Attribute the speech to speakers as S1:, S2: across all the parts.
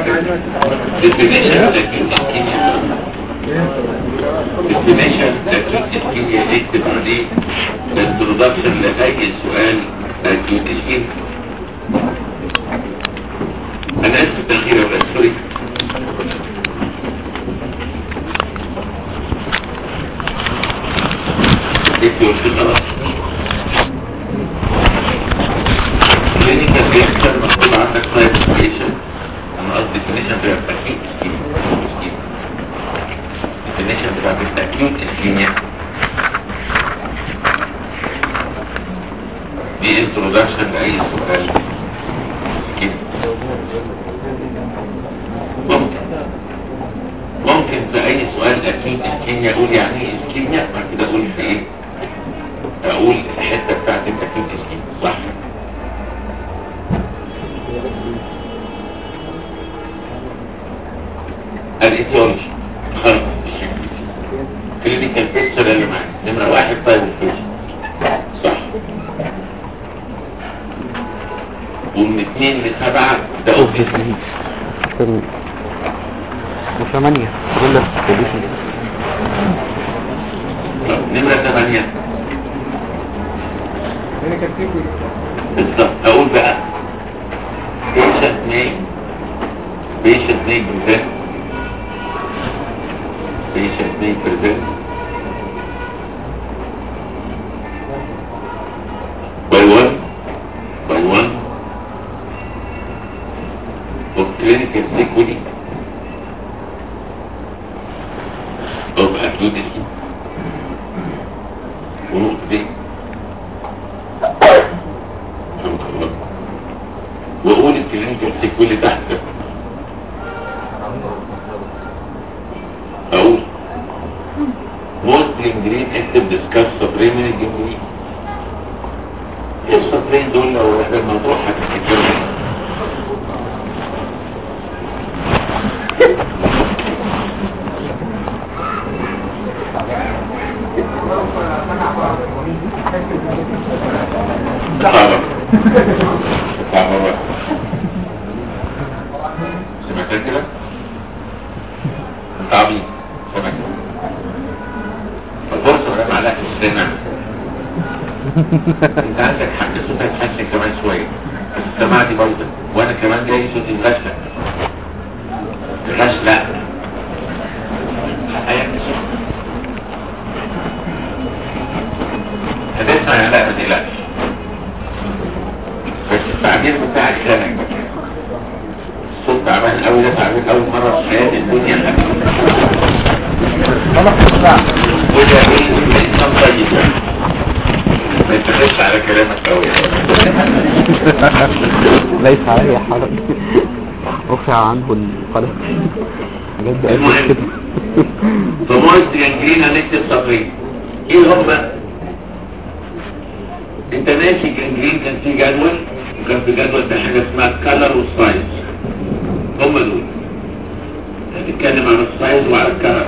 S1: definition of acute ischemia definition of acute ischemia اكتب عليه introduction لأي سؤال acute ischemia انا اسف التأخير يا ولاد سوري اكتب قلت خلاص clinical picture مكتوب عندك classification انا قصدي definition بتاع acute ischemia definition بتاع acute ischemia دي introduction لأي سؤال كده ممكن ممكن في اي سؤال اكيد اسكيميا اقول يعني ايه اسكيميا بعد كده اقول في ايه اقول الحته بتاعت الاكيد اسكيميا صح الايتيولوجي خلاص كلينيكال بيكتشر اللي معاك نمره واحد طيب الفيش صح ومن اثنين لسبعه ده اوبجكت
S2: وثمانية تقول لك position.
S1: نمرة ثمانية بالظبط أقول بقى patient may patient may present patient may present by one by one of clinical sequelae of acute ischemia ونقطة دي رحمك الله وأقول الكلينيكال سيكويل اللي تحت ده. أقول most gangrene active discuss supreme gangrene ايه السطرين دول لو احنا الموضوع هتفتكرهم صعبة صعبة بقى سمعت كده؟ انت عبيط سمعت الفرصة ولا معلقة السمع انت عندك حق صوتك هتحسن كمان شوية بس سمعتي برضه وانا كمان جاي صوتي الغشلة الغشلة حقيقة هتسمع يا لا ما تقلقش بس التعبير بتاعك خانك الصوت تعبان قوي ده تعبير اول مره في حياتي الدنيا وده ايه الانسان طيب يعني ما يتخذش على كلامك قوي
S2: ليس عليه حرج رفع عنه القلم بجد
S1: المهم.
S2: قال كده
S1: فمويست جانجرين هنكتب سطرين ايه هم انت ناسي جانجرين كان في جدول وكان في جدول ده حاجه اسمها كلر وسايز هم دول هنتكلم عن السايز وعن الكلر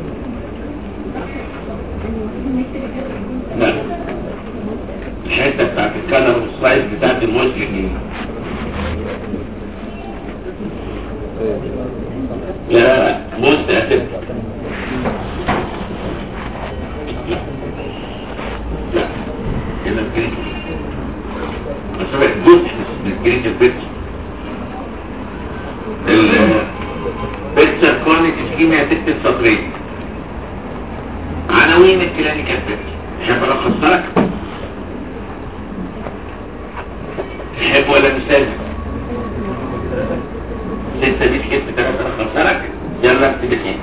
S1: لا الحته بتاعت الكلر والسايز بتاعت المويست جانجرين لا لا لا موست اسيد لا هنا الجريد بس هو جزء من الجريد البيتش البيتش كرونيك اسكيميا تكتب سطرين عناوين الكلينيكال بيتش تحب الخص لك تحب ولا مثال ستة دي كتبت ثلاثة الخص لك يلا اكتب اثنين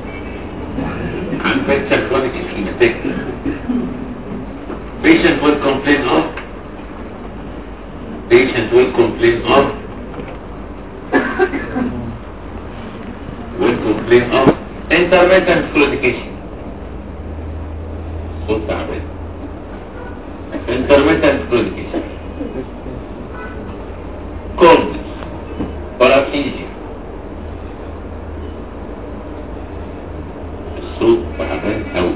S1: عن بيتش كرونيك اسكيميا تكتب patient will complain of patient will complain of will complain of intermittent claudication صوت تعبان intermittent claudication coldness paresthesia الصوت تعبان قوي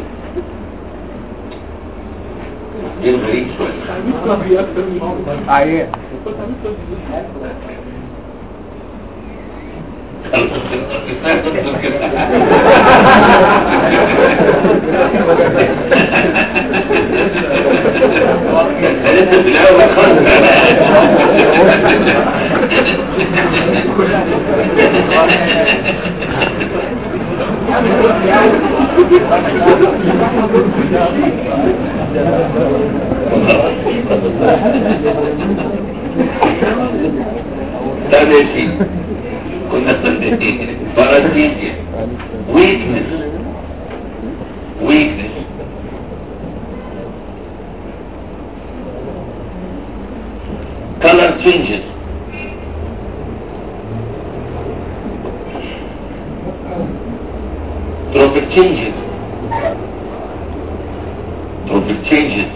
S1: دي غريب شوية
S3: عيان
S1: لسه في الاول خالص طب يا سيدي كنا باراسيتيا weakness weakness color changes trophic changes trophic changes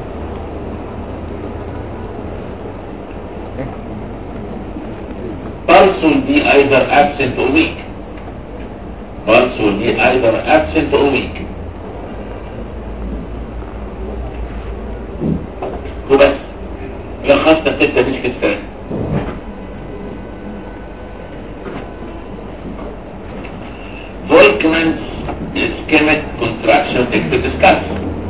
S1: pulse will be either absent or weak pulse will be either absent or weak وبس لخصنا ستة مش كتفان Volkmann's ischemic contraction to discuss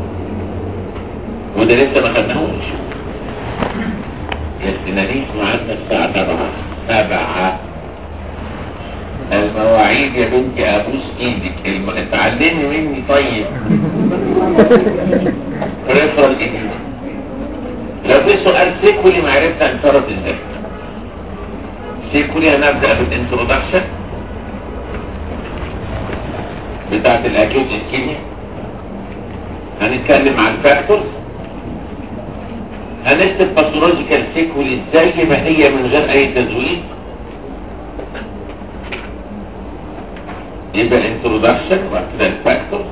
S1: وده لسه ما خدناهوش الاستنانيس معانا الساعة 7 سبعة المواعيد يا بنتي ابوس ايدك الم... اتعلمي مني طيب بريفرال ايدك لو في سؤال سيكولي ما عرفت انشرت ازاي سيكولي هنبدأ بالانترودكشن بتاعت الاكيوت اسكيميا هنتكلم عن فاكتورز هنكتب باثولوجيكال سيكولي زي ما هي من غير اي تزويد يبقى انترودكشن وبعد كده الفاكتورز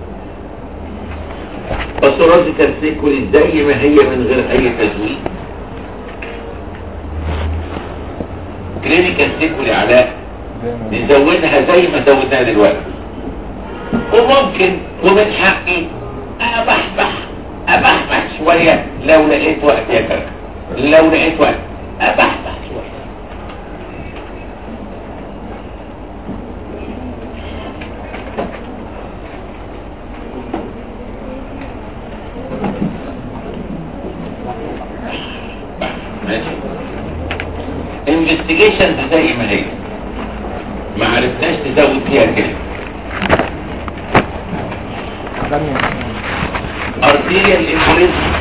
S1: باثولوجيكال سيكولي زي ما هي من غير اي تزويد كلينيكال سيكولي علاء نزودها زي ما زودناها دلوقتي وممكن ومن حقي ابحبح ابحبح شوية لو لقيت وقت يا كرك لو لقيت وقت ابحبح شوية ماشي انفستيجيشنز زي ما هي ما عرفناش نزود فيها كده arterial embolism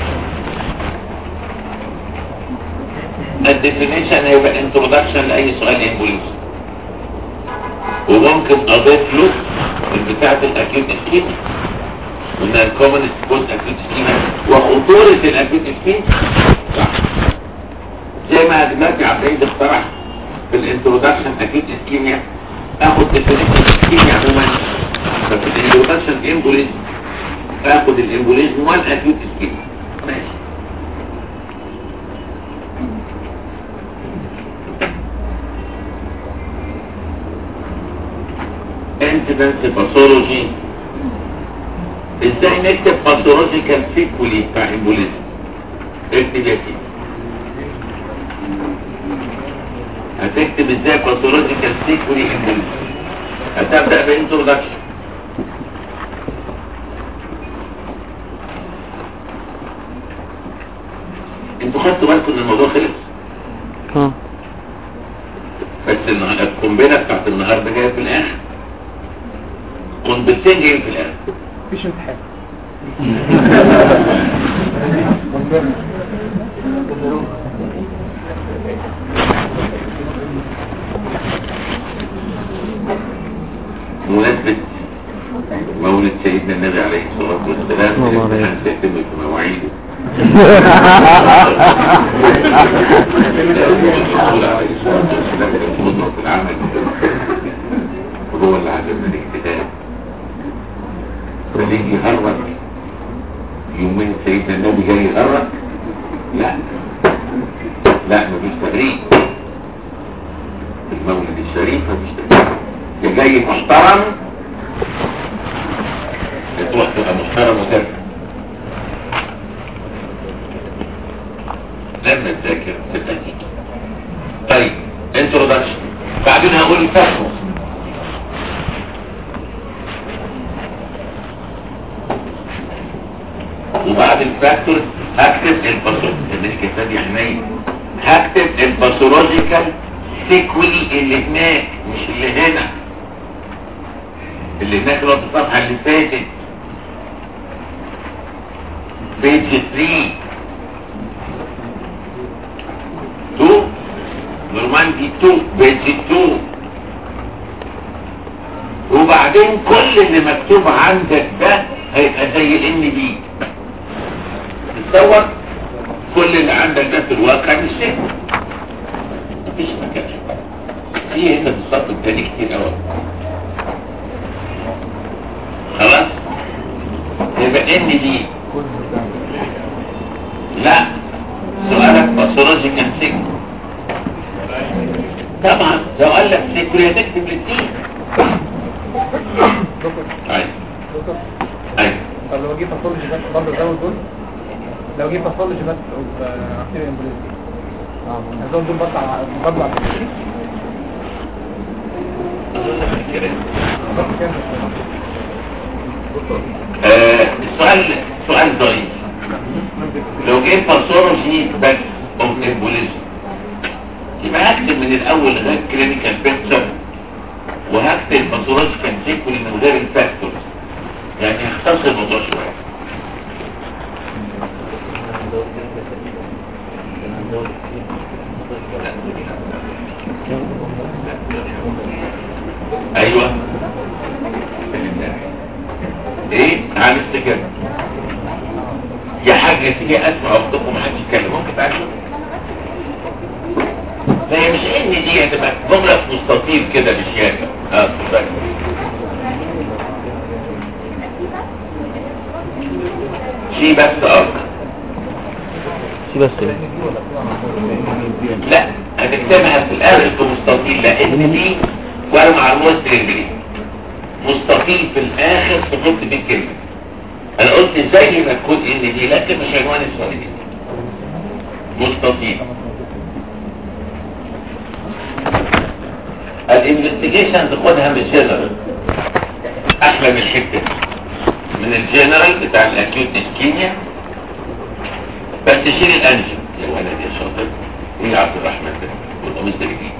S1: الديفينيشن هيبقى introduction لأي سؤال embolism وممكن اضيف له بتاعة الاكيوت اسكيما وان الكومن كوز اكيوت اسكيما وخطورة الاكيوت اسكيما صح زي ما دلوقتي عبد العزيز اخترع في الانترودكشن اكيوت اسكيميا اخد ديفينيشن اسكيميا عموما ففي الانترودكشن امبوليزم اخد الامبوليزم والاكيوت اسكيميا ماشي انسيدنس باثولوجي ازاي نكتب باثولوجيكال سيكولي بتاع امبوليزم اكتب يا سيدي هتكتب ازاي باثولوجيكال سيكولي امبوليزم هتبدا بانترودكشن انتوا خدتوا بالكم ان الموضوع خلص
S2: اه
S1: بس النهار- القنبله بتاعت النهارده جايه في الاخر قنبلتين جايين في الاخر
S3: مفيش امتحان
S1: مناسبة مولد سيدنا النبي عليه الصلاة والسلام
S2: صلى الله عليه
S1: الامتحان سيتم في مواعيده الرسول عليه الصلاة والسلام كان قدوة في العمل وهو اللي علمنا الاجتهاد فليه يهرج يومين سيدنا النبي جاي يهرج لا لا مفيش تغريب المولد الشريف مفيش تغريب يا جاي محترم تروح تبقى محترم وترجع لما تذاكر تبقى تيجي طيب انترودكشن بعدين هقول الفاكتورز وبعد الفاكتورز هكتب الباثولوجي اللي الكتاب يا حنين هكتب الباثولوجيكال سيكولي اللي هناك مش اللي هنا اللي هناك اللي هو في الصفحه اللي فاتت بيج 3 2 نورماندي 2 بيج 2 وبعدين كل اللي مكتوب عندك ده هيبقى زي ان بي تصور كل اللي عندك ده في الواقع مش كده مفيش مكان في هنا في الصف التاني كتير قوي خلاص يبقى ان دي لا سؤالك باثولوجيكال سيك طبعا لو قال لك سيكولي هتكتب الاثنين ايوه
S3: دكتور
S1: ايوه
S3: طب لو جه باثولوجي بس برضه زود دول لو جه باثولوجي بس اكتيف امبوليزي هزود دول بس على برضه على الامبوليزي بس كام
S1: آه، السؤال سؤال ضعيف لو جيت باثولوجي بس اوف امبوليزم يبقى هكتب من الاول غير كلينيكال بيكتشر وهكتب باثولوجيكال سيكولي من غير الفاكتورز يعني هختصر الموضوع شويه ايوه ايه تعال استكر يا حاجة تيجي اسمع اخطبكم محدش يتكلم ممكن تعالوا هي مش ان دي هتبقى جملة في مستطيل كده بشياكة اه اتفضل شي بس اه
S2: سي بس
S1: لا هتكتبها في الاخر في مستطيل لان دي وانا مع الموست الانجليزي مستطيل في الاخر تحط فيه الكلمه انا قلت زي ما تكون ان دي لكن مش عنوان السؤال دي مستطيل الانفستيجيشن تاخدها من الجنرال احلى من الحته من الجنرال بتاع الاكيوت اسكيميا بس شيل الانجل يا ولد يا شاطر ايه يا عبد الرحمن ده والقميص ده جديد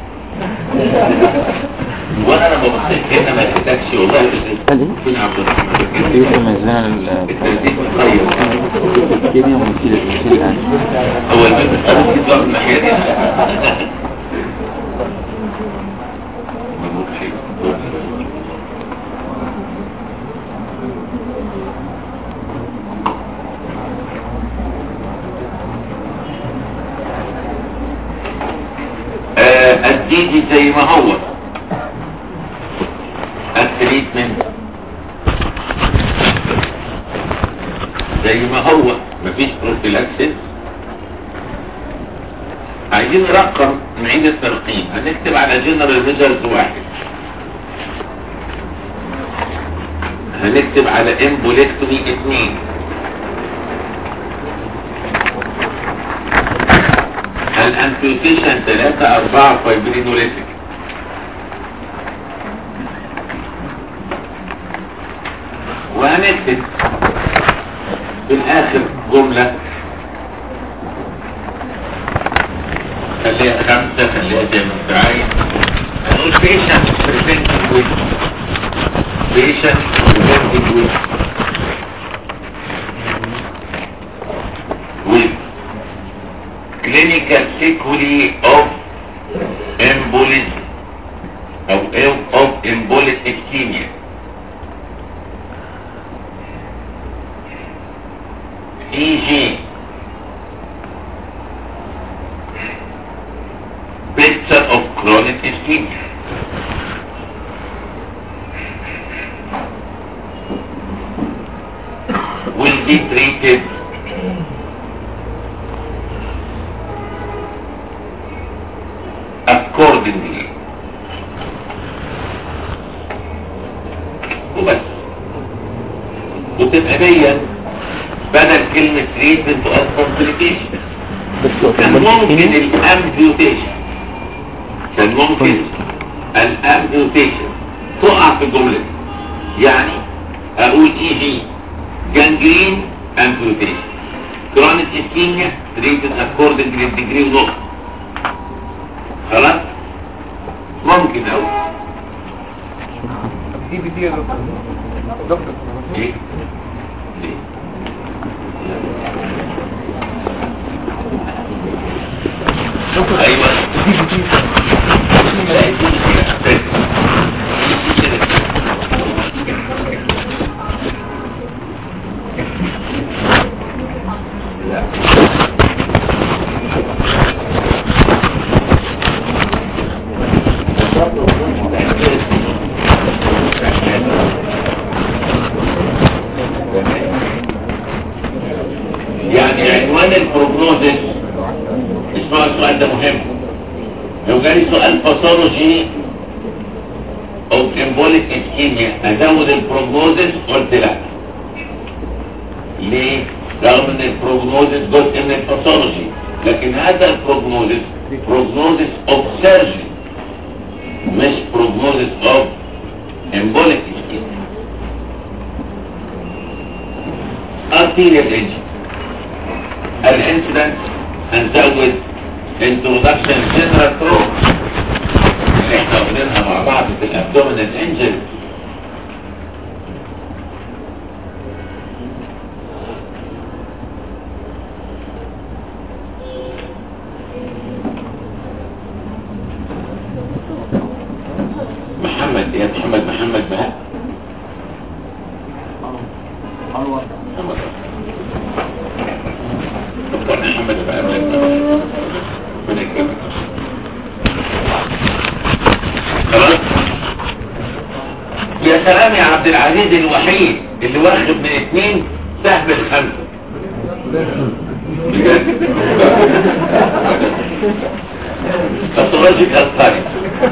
S1: وانا لما بصيت هنا ما لقيتكش والله مش فين عبد الرحمن ده كده؟
S4: في ميزان
S1: التنزيل متغير
S4: الكيمياء ومثيل المثيل الآن
S1: هو البنت بتعرف تطلع من الناحيه دي مبروك شيء آه، الديدي زي ما هو التريتمنت زي ما هو مفيش بروفيلاكسس عايزين رقم نعيد الترقيم هنكتب على جنرال ميجرز واحد هنكتب على امبوليكتومي اثنين الامبيوتيشن ثلاثة اربعة فايبرينوليتك وهنكتب في الاخر جملة خليها خمسة خليها زي ما انت عايز هنقول patient presenting with patient presenting with with clinical sequelae of embolism او of embolic ischemia e.g. picture of chronic ischemia will be treated accordingly وبس وتبقى بين بدل كلمة treatment تقول complication
S2: بس
S1: كان ممكن الامبيوتيشن كان ممكن الامبيوتيشن تقع في الجملة دي يعني اقول اي جي جانجرين امبيوتيشن كرونيك اسكيميا treated according to degree ونقطة خلاص ممكن اقول
S3: دي بي دي يا دكتور دكتور
S1: ايه ليه
S3: دكتور
S1: ايوه
S3: دي بي دي
S1: لا يكون كده كده. لا يعني عنوان البروجنوزس اسمعوا السؤال ده مهم لو جالي سؤال باثولوجي او امبوليك اسكيميا ازود البروجنوزس قلت لا ليه؟ رغم ان البروجنوزس جزء من الباثولوجي لكن هذا البروجنوزس بروجنوزس اوف سيرجري مش بروجنوزس اوف امبوليك اسكيميا arterial injury الانسيدنت هنزود introduction general trauma اللي احنا واخدينها مع بعض في الابدومينال انجل محمد يا محمد محمد بهاء محمد دكتور محمد بقى ربنا يكرمك خلاص يا سلام يا عبد العزيز الوحيد اللي واخد من اتنين سهم الخمسة بجد باثولوجيكال ساينس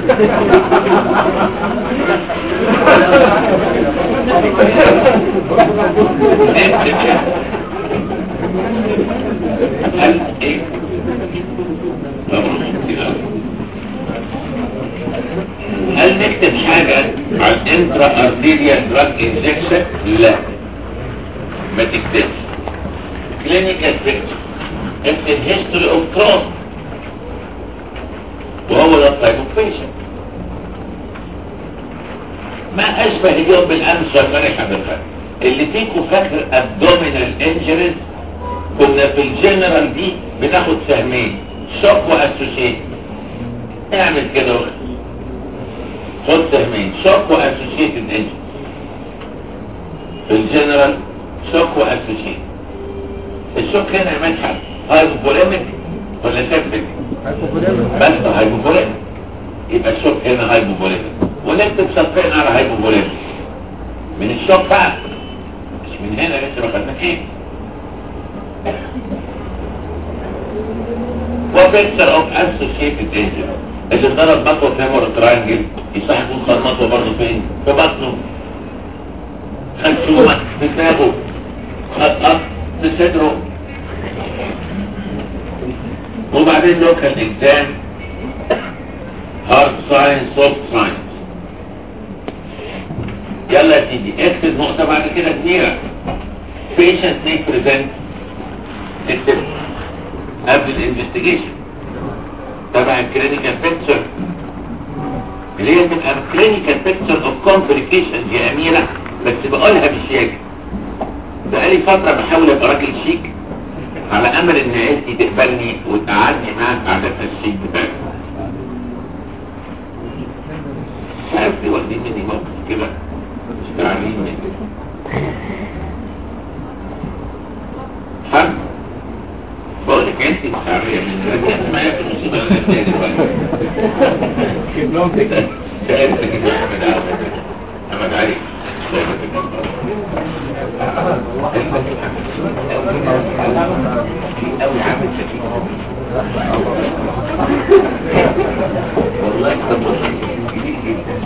S1: هل ايه هل نكتب حاجة على الانترا ارتيريال دراج انجكشن لا ما تكتبش كلينيكال بيكتشر اكتب هيستوري اوف كروس وهو ده التايب اوف بيشنت ما اشبه اليوم بالامس يا فرح بالخير اللي فيكم فاكر ابدومينال انجريز كنا في الجنرال دي بناخد سهمين شوك واسوشيت اعمل كده واخد خد سهمين شوك واسوشيتد انجريز في الجنرال شوك واسوشيت الشوك هنا يا مدحت هايبوبوليميك ولا سيبتك بس هايبوبوليميك يبقى الشوك هنا هايبوبوليميك ونكتب سطرين على هايبوبوليميك من الشوك بقى مش من هنا لسه ما خدناش ايه وبيكتر اوف اسوشيتد انجري اللي ضرب مطوه فيمور تراينجل يصح يكون خد مطوه برضه فين؟ في بطنه خد شومة في دماغه خد قط في صدره وبعدين لوكال اكزام هارد ساينس سوفت ساينس يلا يا سيدي اكتب نقطة بعد كده كبيرة patient may present اكتب قبل الانفستيجيشن تبع الكلينيكال بيكتشر اللي هي تبقى كلينيكال بيكتشر اوف كومبليكيشنز يا اميرة بس بقولها بشياكة بقالي فترة بحاول ابقى راجل شيك على امل ان عيلتي تقبلني وتقعدني معاك على الشيك بتاعي مش عارف ليه واخدين مني موقف كده مش تعالين مني حد بقول لك انت مشاعرية من رجعت معايا في المصيبة اللي فيها دلوقتي شايف كده احمد علي احمد علي شايف كده قوي عامل شكيك والله كده جديد جدا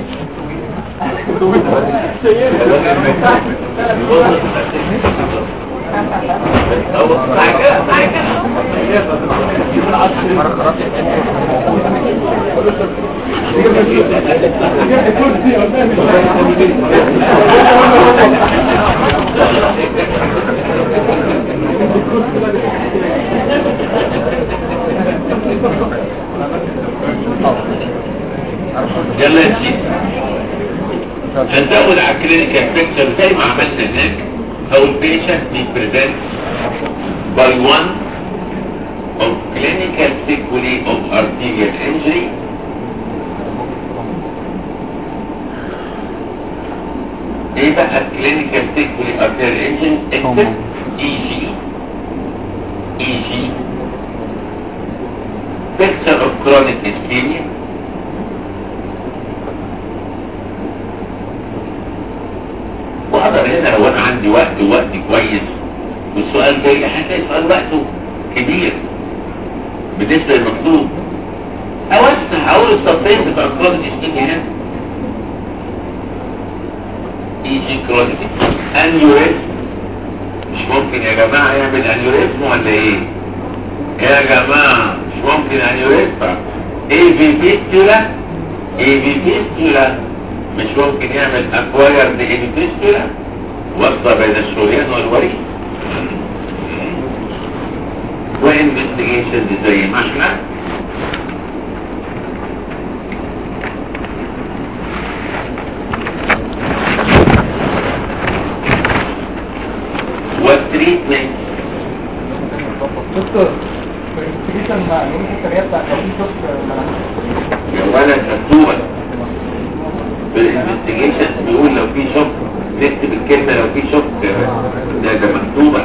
S1: هو صح كده صح كده يلا يا سيدي هنزود على الكلينيكال بيكتشر زي ما عملنا هناك او البيشنت بيبريزنت باي one of clinical sequelae of arterial injury ايه بقى clinical sequelae arterial injury except EG EG picture of chronic ischemia واقدر هنا لو انا عندي وقت ووقت كويس والسؤال جاي هتلاقي سؤال وقته كبير بالنسبه للمكتوب اوسع اقول الصفين بتوع الكرونيك اسكيميا هنا يجي كرونيك انيوريزم مش ممكن يا جماعه يعمل انيوريزم ولا ايه يا جماعه مش ممكن انيوريزم اي في فيستولا اي في فيستولا مش ممكن يعمل اكواير دي فيستولا وصل بين الشريان والوريد وانفستيجيشن زي ما احنا والتريتمنت
S3: دكتور الانفستيجيشن مع يوم السريع بتاع لو في شوك
S1: يا ولد مكتوبة بالانفستيجيشن بيقول لو في شوك نكتب الكلمة لو في شوك ده ده مكتوبة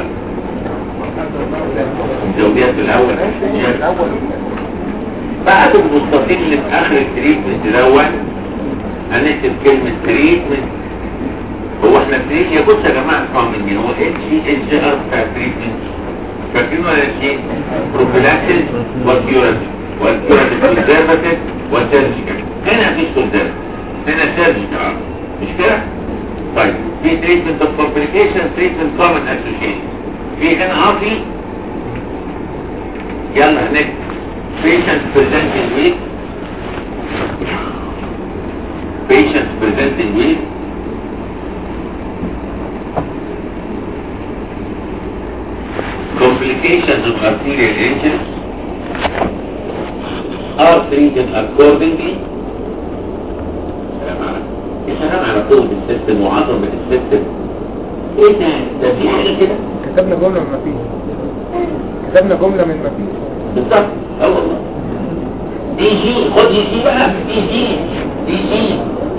S1: الزوجيات في الأول
S3: الاول
S1: بعد المستطيل اللي في آخر التريتمنت دوت هنكتب كلمة تريتمنت هو احنا تريت يا بص يا جماعة اسمعوا مني هو اتش اتش ار بتاع تريتمنت فاكرين ولا شيء بروفيلاكسيس والكيوراتيف والكيوراتيف كونزرفاتيف والسيرجيكال هنا مفيش كونزرفاتيف هنا سيرجيكال مش كده؟ طيب في تريتمنت اوف كومبليكيشن تريتمنت كومن اسوشيشن في هنا اه في يلا هنكتب patient presenting with patient presenting with complications of arterial injuries are treated accordingly سلام على يا سلام على قوة السيستم وعظمة السيستم ايه ده ده في حاجة كده
S3: كتبنا جملة من مفيش كتبنا جملة من مفيش
S1: بالظبط اه والله دي جي خد دي جي بقى دي جي دي جي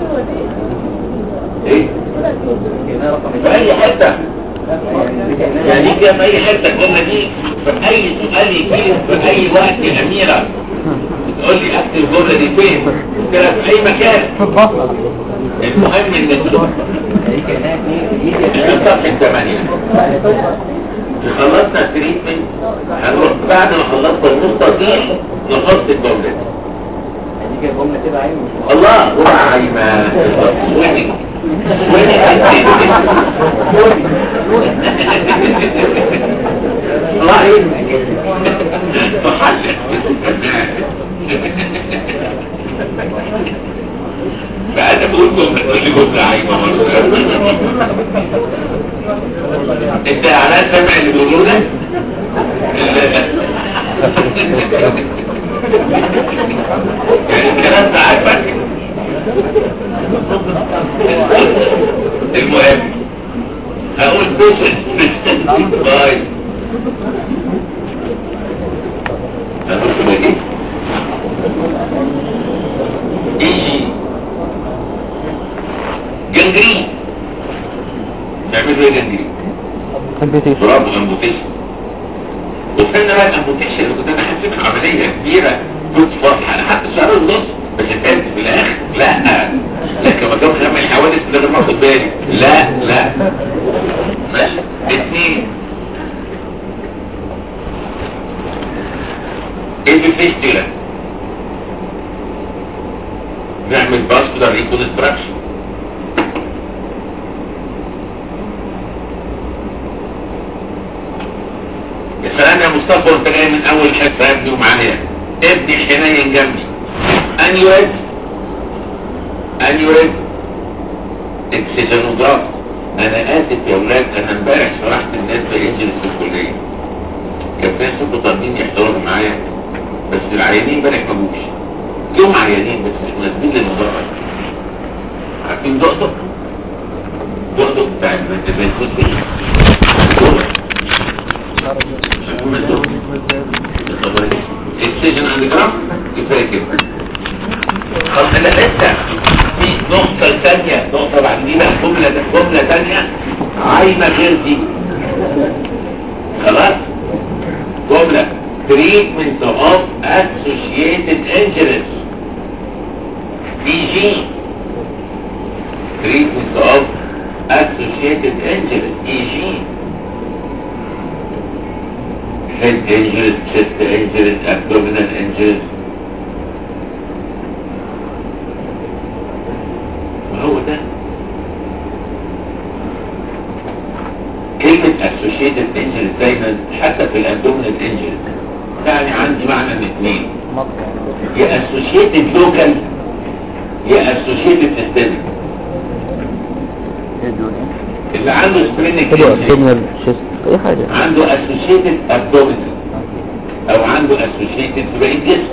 S1: ايه في اي حته يعني كده في اي حته الجمله دي في اي سؤال يجي في اي وقت يا اميره تقول لي اكتب الجمله دي فين كده في اي مكان
S3: في البصرة
S1: المهم ان الصفحه 8 خلصنا التريتمنت هنروح بعد ما خلصنا المستطيل نحط الجملة الله هو عايمة وينك وينك الله يهمك فأنا بقول جملة تقول لي جملة عايمة مرة انت اعلان سامع اللي بيقولوا ده يعني الكلام ده عاجبك المهم هقول بيشنت باي هقول كده ايه ايه جنجرين تعملوا ايه جنجرين
S2: كمبيوتيشن
S1: برافو امبوتيشن وصلنا بقى الامبوتيشن اللي كنت انا حاسس عمليه كبيره كنت فرحه انا حتى شهر ونص بس كانت في الاخر لا لكن ما كانش لما الحوادث من غير ما اخد بالي لا لا ماشي اثنين الفيستولا نعمل باسكولار ريكونستراكشن يا سلام يا مصطفى وانت جاي من اول حته يا ابني ومعايا ابني حنين جنبي انيوريزم انيوريزم اكسجينوجراف انا اسف يا ولاد انا امبارح شرحت الناس بانجلس في الكليه كان في ناس كنتوا طالبين يحضروا معايا بس العيانين امبارح ما جوش جم عيانين بس مش مناسبين للمدرج عارفين دقدق دقدق بتاع البنتوز دي السجن عند جرام كفايه كده خلاص انا لسه في نقطة ثانية نقطة بعد دي بقى جملة جملة ثانية عايمة غير دي خلاص جملة treatment of associated injuries EG treatment of associated injuries EG head injuries, chest injuries, abdominal injuries ما هو ده كلمة associated injuries دايما حتى في الابdominal injuries يعني عندي معنى من اثنين يا associated local يا associated systemic
S4: ايه دول ايه
S1: اللي عنده splenic
S2: كده
S1: injury
S2: ابدومينال شيست اي حاجة
S1: عنده associated abdominal او عنده associated في بقية جسم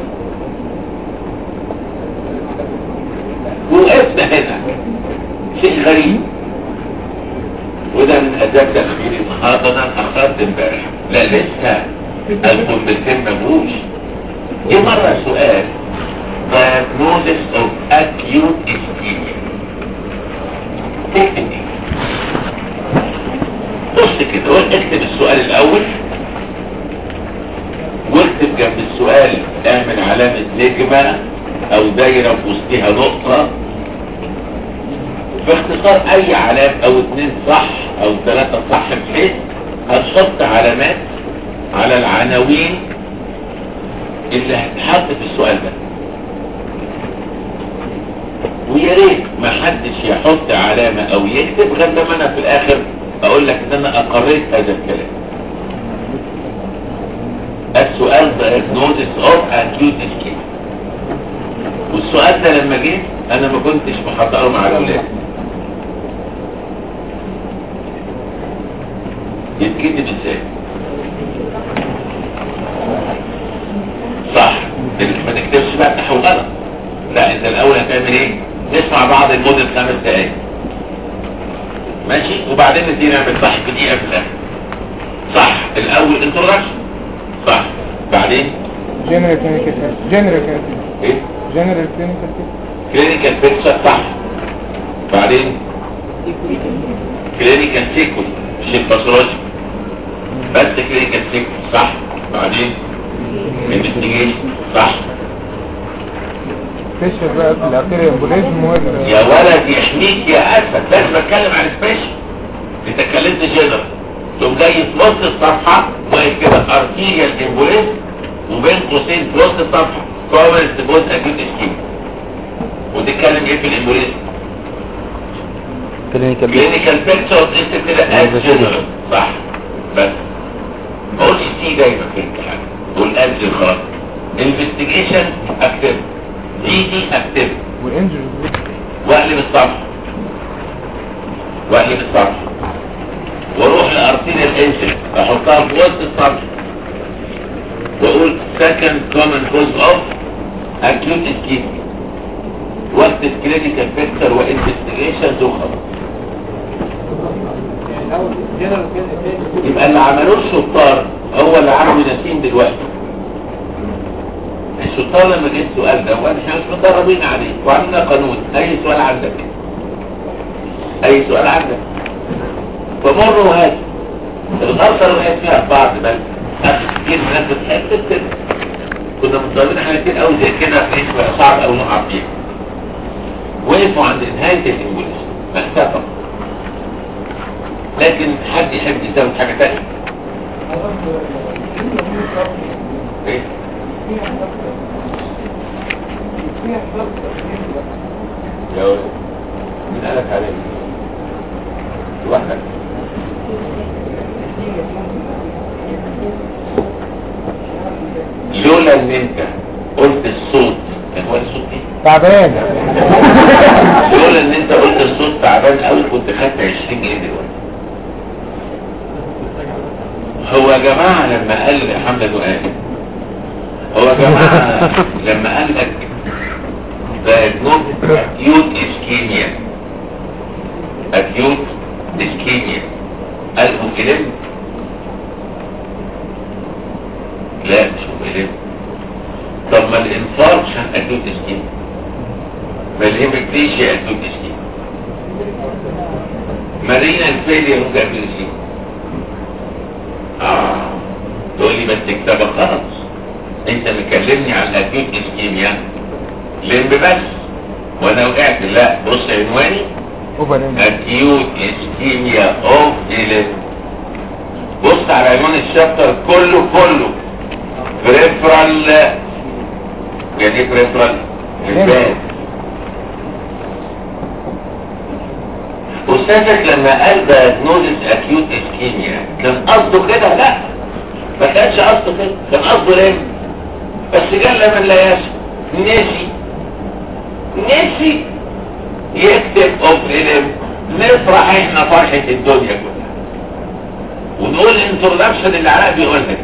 S1: وقفنا هنا شيء غريب وده من اداب تأخير المحاضرة اخرت امبارح لا لسه الكلمتين مبروش جه مرة سؤال diagnosis of acute ischemia تكتب ايه بص كده قول اكتب السؤال الاول واكتب جنب السؤال اعمل علامة نجمة او دايرة في وسطها نقطة باختصار اي علام او اتنين صح او ثلاثة صح بحيث هتحط علامات على العناوين اللي هتحط في السؤال ده ويا ريت ما حدش يحط علامة او يكتب غير لما انا في الاخر اقول لك ان انا اقريت هذا الكلام السؤال diagnosis of acute ischemia والسؤال ده لما جه انا ما كنتش محضره مع الاولاد يتكتب ازاي صح ما تكتبش بقى نحو غلط لا انت الاول هتعمل ايه نسمع بعض المدن خمس دقايق ماشي وبعدين ندي نعمل صح في دقيقه في الاخر صح الاول انترودكشن صح بعدين
S3: جنرال كلينيكال جنرال كلينيكال
S1: ايه
S3: جنرال كلينيكال
S1: كلينيكال بيكتشر صح بعدين كلينيكال سيكول مش باثولوجي بس كلينيكال سيكول صح بعدين انفستيجيشن صح
S3: فيشر بقى في الارتيريا امبوليزم وال
S1: يا ولد يحميك يا اسد لازم اتكلم عن سبيشال انت اتكلمت جنرال تقوم جاي في نص الصفحه واقف كده ارتيريال امبوليزم وبين قوسين في نص الصفحه كومنت بوز اكيد اسكيم وتتكلم ايه في الامبوليزم
S2: كلينيكال
S1: كلينيكال بيكتشر انت كده از جنرال صح بس ما قولش سي دايما في الامتحان قول از خلاص انفستيجيشن اكتب دي دي اكتب
S3: والانجرز
S1: واقلب الصفحه واقلب الصفحه واروح لارتيريال انجن احطها في وسط الصفحه واقول second common cause of acute ischemia واكتب clinical picture وانفستيجيشنز وخلاص يبقى اللي عملوه الشطار هو اللي عملوا نسيم دلوقتي الشطار لما جه السؤال ده واحنا مش متدربين عليه وعندنا قانون اي سؤال عندك اي سؤال عندك فمر وهات الغلطه اللي وقعت فيها بعض بس اخر كتير من الناس بتحب كده كنا متدربين حاجات كتير قوي زي كده في اسم صعب قوي نقع فيها وقفوا عند نهايه الانجليزي فاختفوا لكن حد يحب يزود حاجه ثانيه ايه يا ولد مين قالك عليه لوحدك لولا ان انت قلت الصوت كان هو الصوت ايه
S3: تعبان
S1: لولا ان انت قلت الصوت تعبان قوي كنت خدت 20 جنيه دلوقتي هو يا جماعة لما قال يا حمد وقال هو يا جماعة لما قال لك diagnosed acute ischemia acute ischemia قال مكلم لا مش مكلم طب ما الانفاركشن acute ischemia ما الهيمبليشيا acute ischemia ما رينا الفيليا ممكن acute ischemia اه تقول لي بس كتابة خلاص انت مكلمني عن الاكيوت اسكيميا لم بس وانا وقعت لا بص عنواني اكيوت اسكيميا اوف ديلين بص على عنوان الشابتر كله كله بريفرال يعني ايه بريفرال الباب استاذك لما قال دايجنوزس اكيوت اسكيميا كان قصده كده لا ما كانش قصده كده كان قصده ليه بس جل من لا يشاء نسي نسي يكتب اوف الم نفرح احنا فرحة الدنيا كلها ونقول انترودكشن اللي علاء بيقولها دي.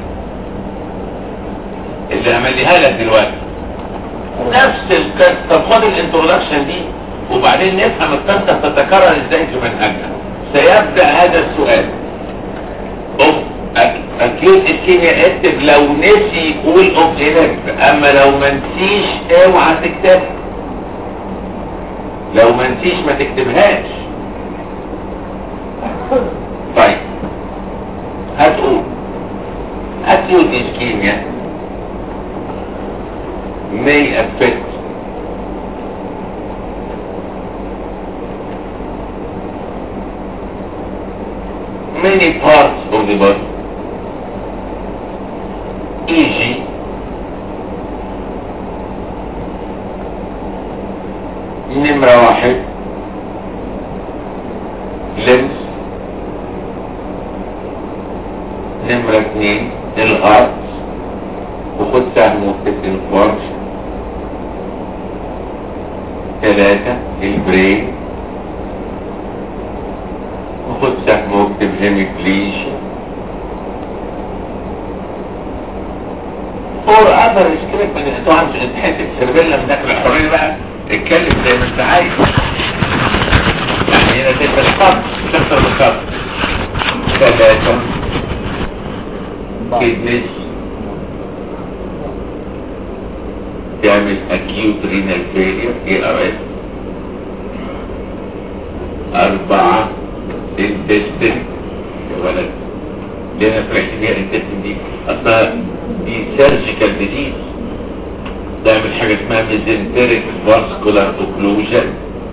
S1: اللي عمليها لك دلوقتي نفس القصة طب خد الانترودكشن دي وبعدين نفهم القصة تتكرر ازاي في منهجنا سيبدأ هذا السؤال اوف اكيوت الكيمياء اكتب لو نسي يقول اوف انرت اما لو ما نسيش اوعى تكتب لو ما نسيش ما تكتبهاش طيب هتقول acute ischemia may affect many parts of the body e.g. نمرة واحد لمس نمرة اتنين الغرض وخد سهم واكتب انفارش ثلاثة البرين وخد سهم واكتب هيميبليشن اور اذر سكريبت من طبعا حته سيربيلا من داخل الحريه بقى اتكلم زي ما انت عايز يعني هنا تبقى الخط تكسر بالخط ثلاثة كيدنس تعمل acute renal failure ARS أربعة intestine يا ولد ليه انا فرحت بيها intestine دي اصلا دي surgical disease تعمل حاجة اسمها mesenteric vascular occlusion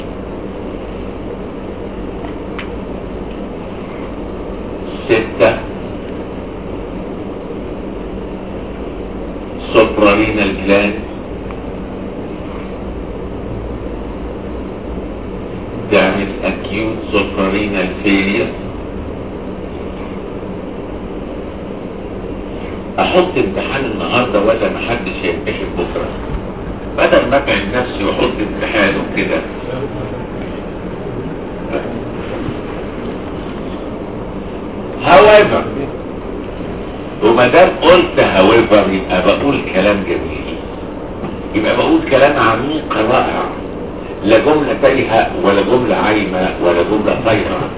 S1: ستة suprarenal gland تعمل acute suprarenal failure احط امتحان النهاردة ولا محدش يمتحن بكرة بدل ما اتعب نفسي واحط امتحان وكده however وما دام قلت however يبقى بقول كلام جميل يبقى بقول كلام عميق رائع لا جملة تايهة ولا جملة عايمة ولا جملة طايرة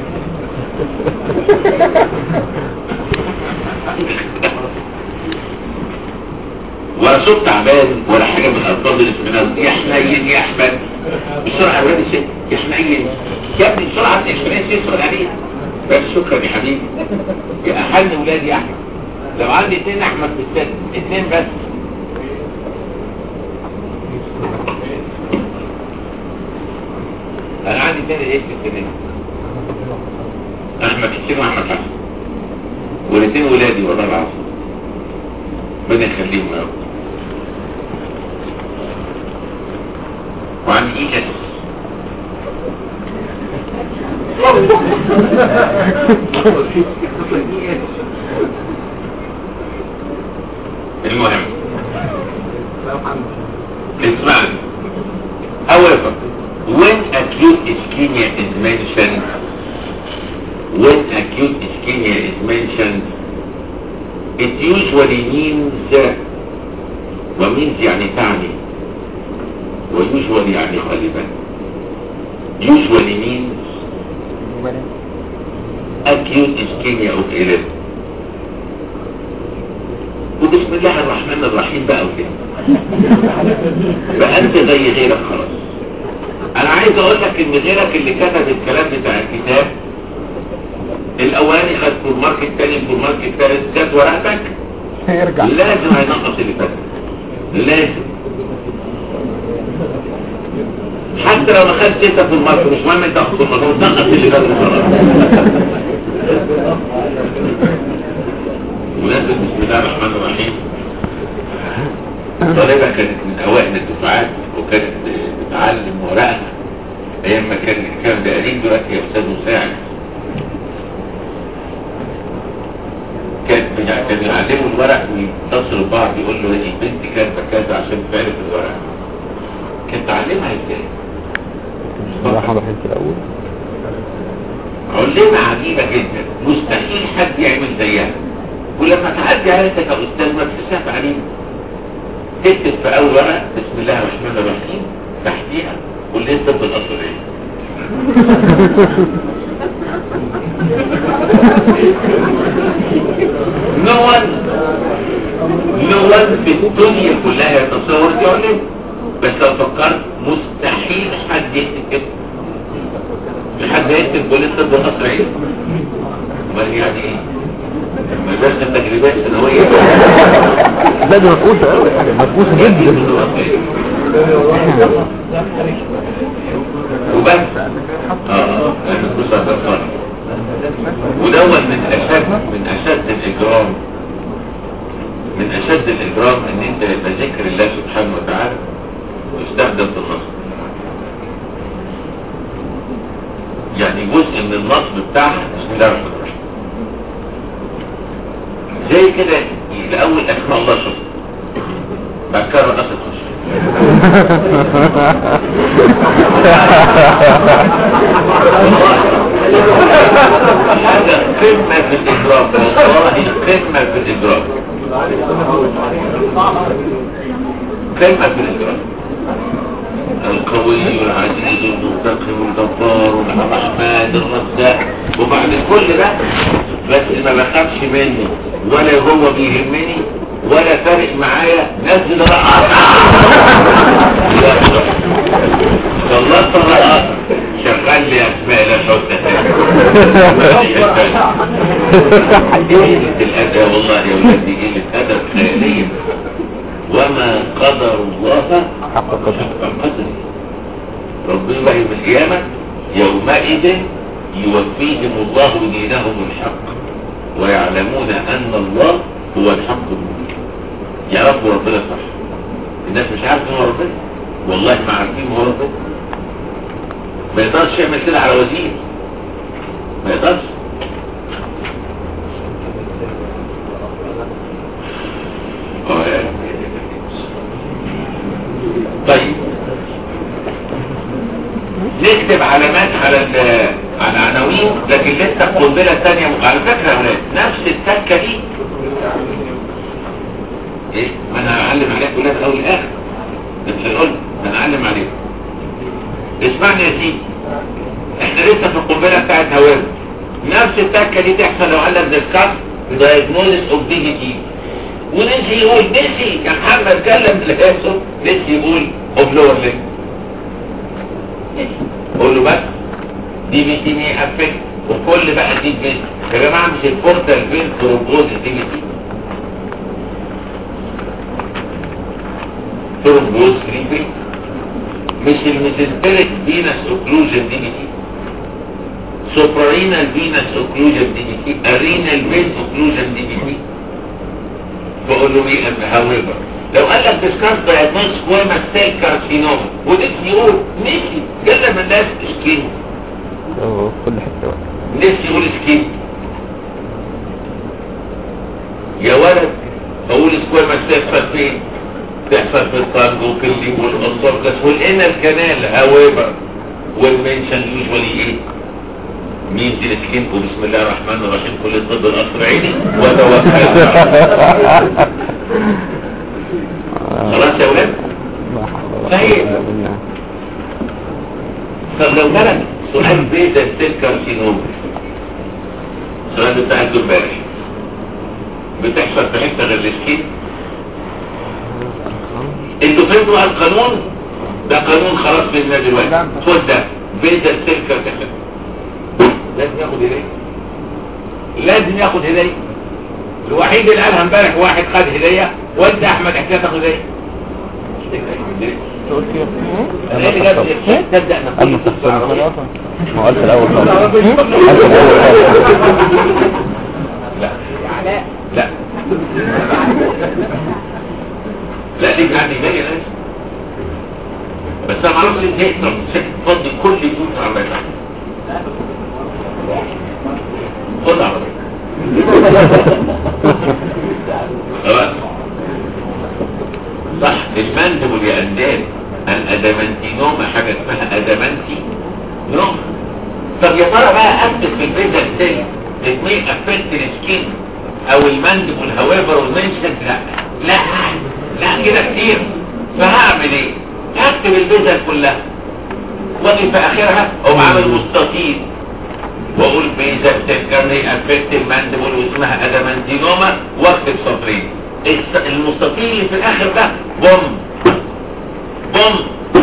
S1: ولا صوت تعبان ولا حاجة من الألفاظ الاسمناز يا حنين يا أحمد بسرعة يا ولاد الست يا حنين يا ابني بسرعة الاسمناز يسرع عليها بس شكرا يا حبيبي يا أحن ولادي يا أحمد لو عندي اتنين أحمد في الست اتنين بس أنا عندي اتنين ايه في السنين أحمد حسين وأحمد حسن والاتنين ولادي والله العظيم ربنا يخليهم يا رب وعن اي اس المهم اسمعني however when acute ischemia is mentioned when acute ischemia is mentioned it usually means ومينز يعني تعني ويوجوالي يعني غالبا usually means acute ischemia of elim وبسم الله الرحمن الرحيم بقى وكده بقى انت زي غيرك خلاص انا عايز اقول لك ان غيرك اللي كتب الكلام بتاع الكتاب الاولاني خد فول مارك الثاني فول مارك الثالث جت ورقتك
S3: يرجع
S1: لازم هينقص اللي فات لازم حتى لو ما خدتش انت في المارك مش مهم انت تاخد في المارك تنقص اللي فات وخلاص ونزل بسم الله الرحمن الرحيم طالبة كانت من اوائل الدفعات وكانت بتعلم ورقها ايام ما كان الكلام ده قريب دلوقتي يا استاذ مساعد كان بتاع- كان يعلموا الورق ويتصلوا ببعض يقول له ايه بنتي كاتبه كذا عشان تعرف الورق كانت تعلمها ازاي؟
S2: بسم الله الرحمن الرحيم في الأول
S1: علمة عجيبة جدا مستحيل حد يعمل زيها ولما تعدي عليك كأستاذ ما تحسها عليك تكتب في أول ورقة بسم الله الرحمن الرحيم تحتيها واللي انت بالأصل ايه no one no one في الدنيا كلها يتصور دي علم بس لو فكرت مستحيل حد يكتب كده لحد يكتب بوليس طب القصر عين امال يعني ايه مدرسة التجريبات الثانوية
S2: لا دي مفقوسة أوي مفقوسة جدا
S1: وبس اه لان القصة هتفضل ودون من اشد من اشد الاجرام من اشد الاجرام ان انت يبقى ذكر الله سبحانه وتعالى ويستخدم في النصب يعني جزء من النصب بتاعها بسم الله الرحمن الرحيم زي كده الاول اسماء الله شخص بعد كده رقص تخش هذا قمة في الإجرام والله قمة في الإجرام قمة في الإجرام القوي العزيز المنتقم الجبار الرحمن الرزاق وبعد كل ده بس ما بخافش منه ولا هو بيهمني ولا فارق معايا نزل رقصة يا رب. خلصت الرقصة شغال لي اسماء لا شوت قلة الادب والله يا ولادي قلة ادب خيالية وما قدر الله
S2: حق قدر
S1: حق قدره ربنا يوم القيامة يومئذ يوفيهم الله دينهم الحق ويعلمون ان الله هو الحق المبين يعرفوا ربنا صح الناس مش عارفه هو ربنا والله ما عارفين هو ربنا ما يقدرش يعمل كده على وزير ما يقدرش آه يا رب. طيب نكتب علامات على ال- على العناوين لكن لسه القنبله الثانيه على فكره يا ولاد نفس التكه دي ايه ما انا هعلم عليك كلها في الاول والاخر ده مش هنقول ده انا هعلم عليك اسمعني يا سيدي احنا لسه في القنبله بتاعت هوام نفس التكه دي تحصل لو قال لك ديسكاس دايجنوزس اوف دي جي تي ونسي يقول نسي يا محمد كلم لقاسه نسي يقول اوف لور ليج قول له بس دي بي تي مي افكت وكل بقى دي بي يا جماعه مش البورتال فين ترومبوز دي بي تي ترومبوز فري فري مش الميزنتريك فينس اوكلوجن دي بي تي سوبرارينال فينس اوكلوجن دي بي تي ارينال فين اوكلوجن دي بي تي بقول له ايه هاويفر لو قال لك ديسكاس دايجنوز سكويما سيل كارسينوما ونسي يقول نسي كلم الناس سكين
S2: اه في كل حتة بقى
S1: نسي يقول سكين يا ولد اقول سكويما سيل فين تحصل في الطنج والكلي والاسوركس والانال كانال however والمنشن usually ايه مين دي السكين وبسم الله الرحمن الرحيم كل الطب القصر عيني وتوكل خلاص يا ولاد صحيح طب لو جالك سؤال بيتا ستيل كارسينوم السؤال ده بتاعته امبارح بتحصل في حته غير السكين انتوا فهمتوا بقى القانون ده قانون خلاص بينا دلوقتي خد ده بيتا ستيل كارسينوم لازم ياخد هديه لازم ياخد هديه الوحيد اللي قالها امبارح واحد خد هديه وانت احمد حكايه تاخد هديه انا اللي جاب لي تبدا نقول قصه عربيه
S2: ما هو قال في الاول خالص
S3: لا
S2: قال في الاول خالص
S1: لا لا لا دي عندي هديه لازم بس انا معرفش انت ايه تفضي كل فلوس عربيه خد عربيه خلاص صح المندب يا أندال الأدمنتينوما حاجة اسمها أدمنتي نوم طب يا ترى بقى أكتب في البيزا التاني الاثنين أفكت السكين أو المندب والهوافر والمنشن لا لا لا كده كتير فهعمل ايه؟ هكتب البيزا كلها واجي في آخرها أقوم عامل مستطيل واقول بيزا بتفكرني افكت الماندبل واسمها ادمنتينوما واكتب سطرين الس- المستطيل اللي في الاخر ده بوم بوم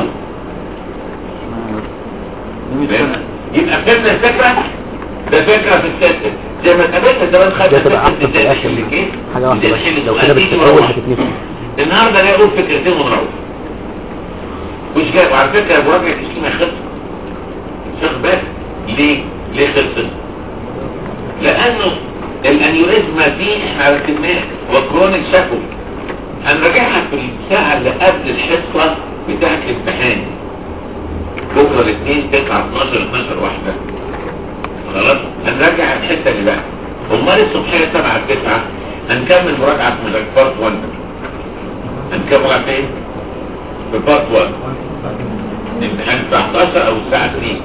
S1: فهمنا؟ يبقى فهمنا الفكره ده فكره في السيستم زي ما اتقابلنا زمان خدنا
S2: ده تبقى
S1: فكره
S2: احسن في
S1: ازاي
S2: الاخر
S1: نحل الكيس
S2: حاجه واحده
S1: ازاي
S2: بس
S1: نحل
S2: لو
S1: السؤال
S2: كده بس
S1: تيجي
S2: في الاول
S1: ونروح.
S2: هتتنسي
S1: النهارده انا اقول فكرتين ونروح مش جاي وعلى فكره مراجعه السكيمه خلصت شيخ بس ليه ليه خلصت لانه الانيوريزما دي احنا ركبناها وكرونيك شكو هنراجعها في الساعه اللي قبل الحصه بتاعه الامتحان بكره الاثنين 9 12 12 واحده خلاص هنراجع الحته اللي بقى امال الصبحيه 7 9 هنكمل مراجعه في بارت 1 هنكمل مراجعه فين؟ في بارت 1 الامتحان الساعه 11 او الساعه 2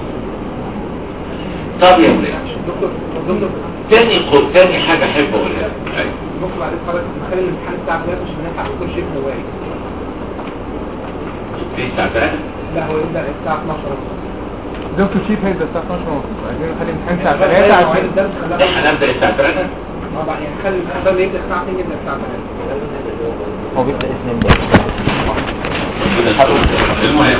S1: طب يا ولاد
S3: دكتور دكتور
S1: تاني قول تاني حاجة احب اقولها أيوة.
S3: ممكن بعد الفرق نخلي الامتحان الساعة 3 مش هنلحق دكتور شيخ نواري
S1: في الساعة 3
S3: لا هو يبدأ الساعة 12
S5: دكتور شيف هيبدا الساعه 12 ونص عايزين نخلي الامتحان الساعه
S3: يعني
S5: 3
S3: مواعيد
S5: عشان
S3: الدرس خلاها
S1: احنا هنبدأ الساعة 3
S3: اه بقى يعني نخلي الامتحان ده يبدأ الساعة 2 يبدأ الساعة 3
S2: هو بيبدا اثنين بقى
S1: المهم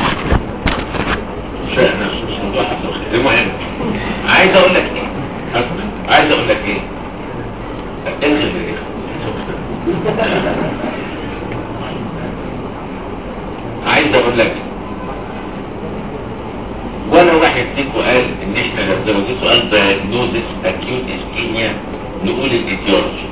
S1: شأن مش موضوع حصل. المهم عايز اقول لك ايه أسمع. عايز اقول لك ايه الغي الايه عايز اقول لك وانا واحد فيكم قال ان احنا لو جه سؤال دايجنوزس اكيوت اسكيميا نقول الايتيولوجي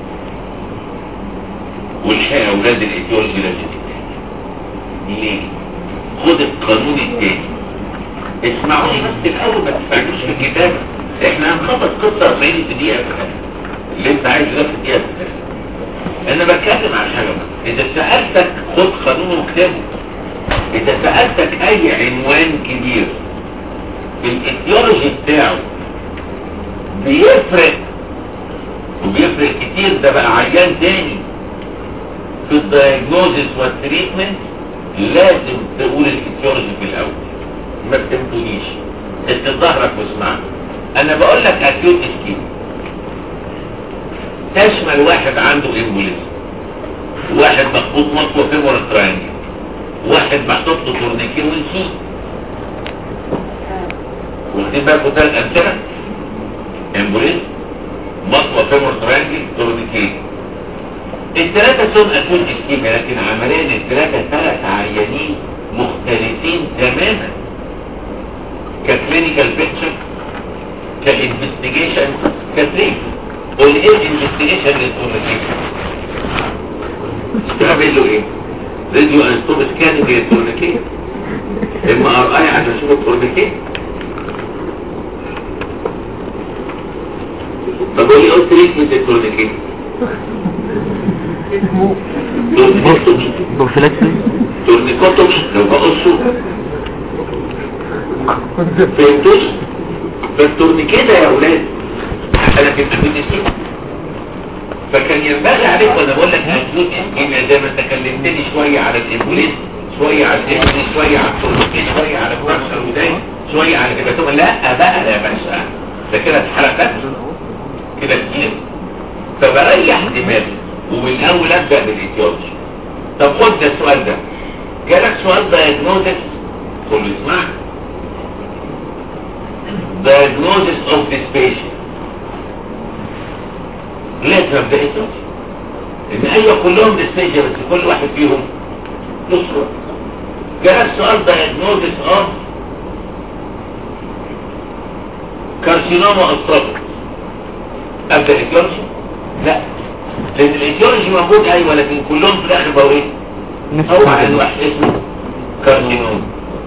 S1: والحقيقه اولاد الايتيولوجي لازم يتقال. ليه؟ خد القانون التاني اسمعوني بس الاول ما تسمعوش في الكتاب احنا هنخلص قصه 40 في دقيقه في الآخر. اللي انت عايزه ده في دقيقه في الآخر. انا بتكلم عن حاجه بقى. اذا سالتك خد قانون واكتبه اذا سالتك اي عنوان كبير الايديولوجي بتاعه بيفرق وبيفرق كتير ده بقى عيان تاني في الدايجنوزس والتريتمنت لازم تقول الايديولوجي في الاول ما بتمتونيش اسند ظهرك واسمعني انا بقول لك اكيوت اسكيم تشمل واحد عنده امبوليزم واحد مخبوط مطوة فيمور تراينجل واحد محطوط له تورنيكين ونسيت واخدين بالكم ثلاث امثله امبوليزم مطوة فيمور تراينجل تورنيكين الثلاثة سون اكيوت اسكيميا لكن عمليا الثلاثة ثلاث عيانين مختلفين تماما ككلينيكال بيكتشر كانفستيجيشن كتريت والايه الانفستيجيشن للتورنيكيشن تعمل له ايه؟ راديو انستوب سكاننج للتورنيكيت ام ار اي عشان اشوف التورنيكيت طب قول لي قلت ليه من التورنيكيت؟ تورنيكوتومي
S2: بروفيلاكسيس
S1: تورنيكوتومي لو بقصه فهمتوش فالتورنيكيتة يا اولاد انا كنت بتسكين فكان ينبغي عليك وانا بقول لك اكيوت اسكيميا زي ما انت كلمتني شويه على الامبوليس شويه على الامبوليس شويه على التورنيكيت شويه على الكارشر وداي شويه على الهيباتوما لا بقى يا باشا ده كده اتحرقت كده كتير فبريح دماغي ومن اول ابدا بالايتيولوجي طب خد ده السؤال ده جالك سؤال دايجنوزس قول له اسمع diagnosis of this patient لازم ابدا ايتيولوجي ان ايوه كلهم ديسبيشن بس كل واحد فيهم له صوره جالك سؤال diagnosis of كارسينوما اوستروبيك ابدا ايتيولوجي لا لان الايتيولوجي موجود ايوه لكن كلهم في الاخر بقوا ايه هو عن واحد اسمه كارسينوما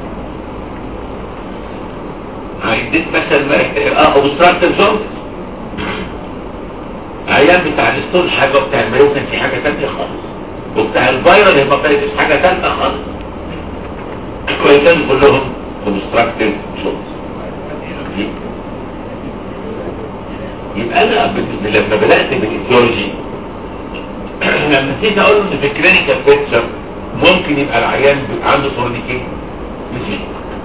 S1: عندك مثلا اه اوبستراكتيف جونز عيان بتاع الستون حاجه وبتاع المايوكن في حاجه ثانيه خالص وبتاع الفيرال هيباتيتس حاجه ثالثه خالص وكانوا كلهم اوبستراكتيف جونز يبقى انا بت- لما بدات بالايتيولوجي لما نسيت اقول له ان في الكلينيكال بيكتشر ممكن يبقى العيان بيبقى عنده تورنيكيت نسيت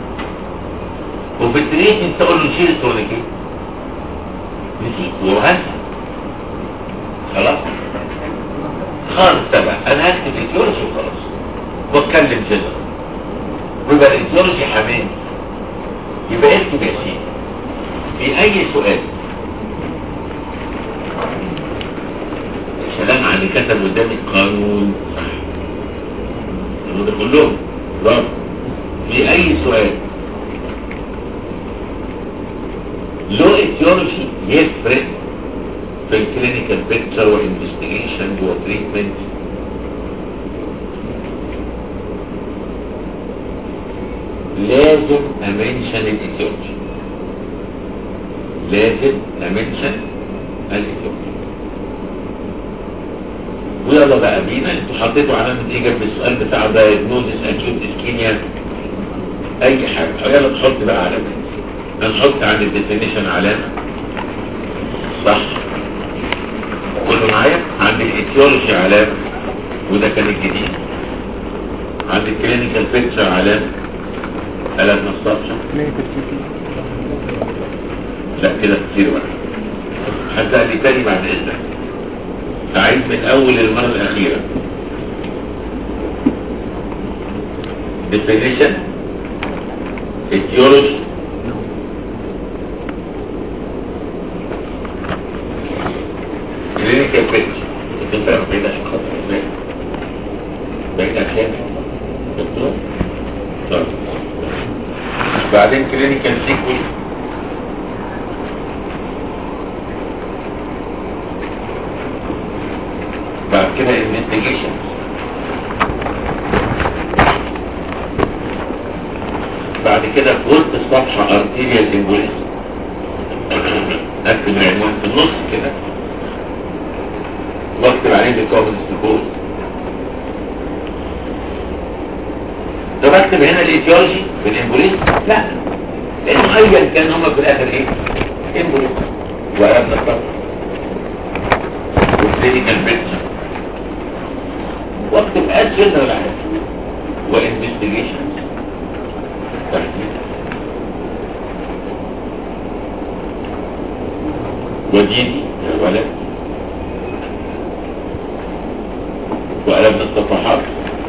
S1: وفي التريتمنت تقول له نشيل التورنيكيت نسيت وهنسى خلاص خالص تبع انا هكتب ايتيولوجي وخلاص واتكلم جنرال ويبقى الايتيولوجي حماني يبقى اكتب يا سيدي في اي سؤال سلام على اللي كتب قدامي القانون القانون ده كلهم برافو في اي سؤال لو ايتيولوجي يفرق في الكلينيكال بيكتشر وانفستيجيشن وتريتمنت لازم امنشن الايتيولوجي لازم امنشن الايتيولوجي ويلا بقى بينا انتوا حطيتوا علامة ايه جنب السؤال بتاع دايجنوزس اكيوت اسكيميا اي حاجة يلا تحط بقى علامة هنحط عند الديفينيشن علامة صح كله معايا عند الايتيولوجي علامة وده كان الجديد عند الكلينيكال بيكتشر علامة قلم الصفحة لا كده كتير بقى حد قال لي تاني بعد اذنك أعيد من أول المرة الأخيرة definition etiology clinical picture الفكرة بعيد عشان خاطر ازاي بعيد عشان دكتور طيب بعدين clinical sequence بعد كده investigation بعد كده في وسط الصفحة arterial embolism اكتب العنوان في النص كده واكتب عليه الكومنس سبورت طب اكتب هنا الايتيولوجي في الامبوليزم لا لانه ايا كان هما في الاخر ايه امبوليزم وقربنا الصفحة والكلينيكال بيكتشر واكتب اد جنرال عادي وانفستيجيشن وديني يا ولد وقلبنا الصفحات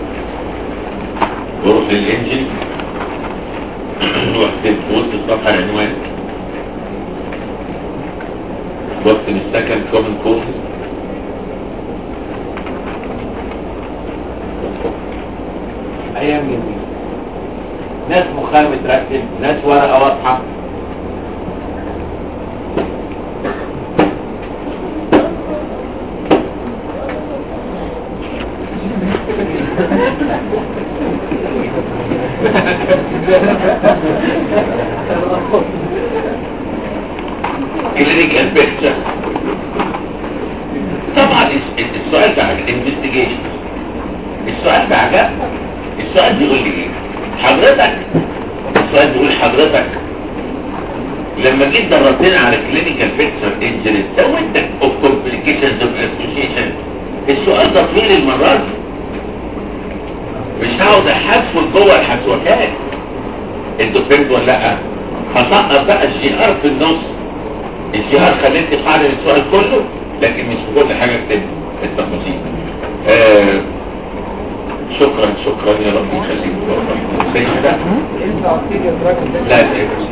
S1: واروح للانجن واكتب في وسط الصفحه العنوان واكتب السكند كومن كوز ايام جميلة ناس مخها مترتب ناس ورقة واضحة كلينيكال بيكتشر طبعا الس- السؤال ده انفستيجيشن السؤال ده عجب السؤال بيقول لي ايه حضرتك السؤال بيقول حضرتك لما جيت دربتنا على كلينيكال بيكتشر انجري سويت اوف كومبليكيشنز اوف اسوشيشن السؤال ده طويل المره دي مش هقعد احسوك جوه الحسوكات انتوا فهمتوا ولا لا؟ هسقط بقى الجي ار في النص الجي ار خليتني قاعد السؤال كله لكن مش في كل حاجه اكتب التفاصيل آه شكرا شكرا يا رب يخليك والله. زي ده
S3: انت عصير يا دراجون
S1: لا لا